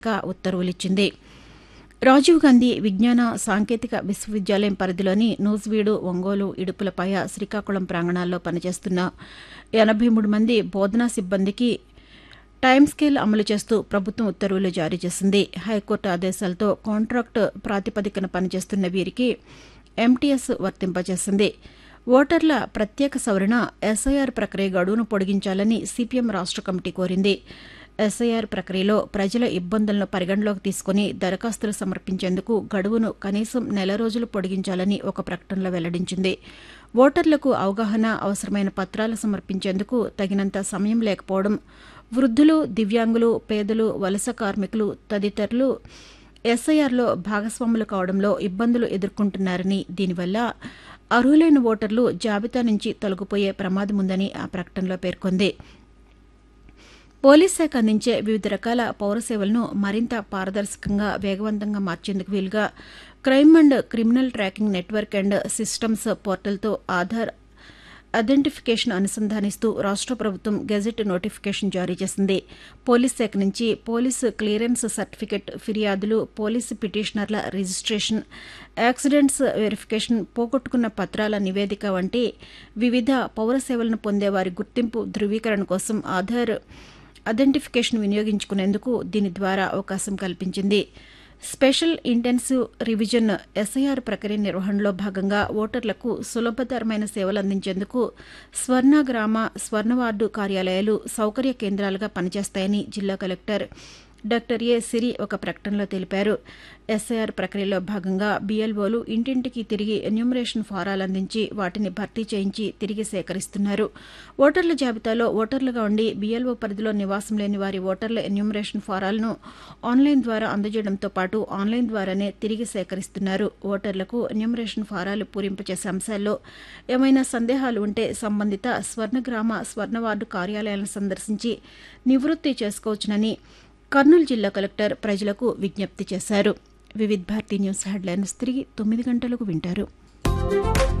గా ఉత్తర్వులిచ్చింది రాజీవ్ గాంధీ విజ్ఞాన సాంకేతిక విశ్వవిద్యాలయం పరిధిలోని నూజివీడు ఒంగోలు ఇడుపులపాయ శ్రీకాకుళం ప్రాంగణాల్లో పనిచేస్తున్న ఎనబై మూడు మంది బోధనా సిబ్బందికి టైం స్కేల్ అమలు చేస్తూ ప్రభుత్వం ఉత్తర్వులు జారీ చేసింది హైకోర్టు ఆదేశాలతో కాంట్రాక్టు ప్రాతిపదికన పనిచేస్తున్న వీరికి ఎంటీఎస్ వర్తింపజేసింది ఓటర్ల ప్రత్యేక సవరణ ఎస్ఐఆర్ ప్రక్రియ గడువును పొడిగించాలని సిపిఎం రాష్ట కమిటీ కోరింది ఎస్ఐఆర్ ప్రక్రియలో ప్రజల ఇబ్బందులను పరిగణలోకి తీసుకుని దరఖాస్తులు సమర్పించేందుకు గడువును కనీసం నెల రోజులు పొడిగించాలని ఒక ప్రకటనలో వెల్లడించింది ఓటర్లకు అవగాహన అవసరమైన పత్రాలు సమర్పించేందుకు తగినంత సమయం లేకపోవడం వృద్ధులు దివ్యాంగులు పేదలు వలస కార్మికులు తదితరులు ఎస్ఐఆర్లో భాగస్వాములు కావడంలో ఇబ్బందులు ఎదుర్కొంటున్నారని దీనివల్ల అర్హులైన ఓటర్లు జాబితా నుంచి తొలగిపోయే ప్రమాదముందని ఆ ప్రకటనలో పేర్కొంది పోలీస్ శాఖ అందించే వివిధ రకాల పౌర సేవలను మరింత పారదర్శకంగా వేగవంతంగా మార్చేందుకు వీలుగా crime and criminal tracking network and systems పోర్టల్తో ఆధార్ ఐడెంటిఫికేషన్ అనుసంధానిస్తూ రాష్ట ప్రభుత్వం గెజెట్ నోటిఫికేషన్ జారీ చేసింది పోలీస్ శాఖ నుంచి పోలీసు క్లియరెన్స్ సర్టిఫికెట్ ఫిర్యాదులు పోలీసు పిటిషనర్ల రిజిస్ట్రేషన్ యాక్సిడెంట్స్ వెరిఫికేషన్ పోగొట్టుకున్న పత్రాల నివేదిక వంటి వివిధ పౌర సేవలను పొందే వారి గుర్తింపు ధృవీకరణ కోసం ఆధార్ ఐడెంటిఫికేషన్ వినియోగించుకునేందుకు దీని ద్వారా అవకాశం కల్పించింది స్పెషల్ ఇంటెన్సివ్ రివిజన్ ఎస్ఐఆర్ ప్రక్రియ నిర్వహణలో భాగంగా ఓటర్లకు సులభతరమైన సేవలు అందించేందుకు స్వర్ణ గ్రామ స్వర్ణ వార్డు కార్యాలయాలు సౌకర్య కేంద్రాలుగా పనిచేస్తాయని జిల్లా కలెక్టర్ డాక్టర్ ఏ సిరి ఒక ప్రకటనలో తెలిపారు ఎస్ఐఆర్ ప్రక్రియలో భాగంగా బీఎల్ఓలు ఇంటింటికి తిరిగి ఎన్యూమరేషన్ ఫారాలు అందించి వాటిని భర్తీ చేయించి తిరిగి సేకరిస్తున్నారు ఓటర్ల జాబితాలో ఓటర్లుగా ఉండి బీఎల్ఓ పరిధిలో నివాసం లేని వారి ఓటర్ల ఎన్యూమరేషన్ ఫారాలను ఆన్లైన్ ద్వారా అందజేయడంతో పాటు ఆన్లైన్ ద్వారానే తిరిగి సేకరిస్తున్నారు ఓటర్లకు ఎన్యూమరేషన్ ఫారాలు పూరింపు చేసే అంశాల్లో ఏమైనా సందేహాలు ఉంటే సంబంధిత స్వర్ణగ్రామ స్వర్ణ వార్డు కార్యాలయాలను సందర్శించి నివృత్తి చేసుకోవచ్చునని కర్నూలు జిల్లా కలెక్టర్ ప్రజలకు విజ్ఞప్తి చేశారు వివిధ్ భారతి న్యూస్ హెడ్లైన్స్ తిరిగి తొమ్మిది గంటలకు వింటారు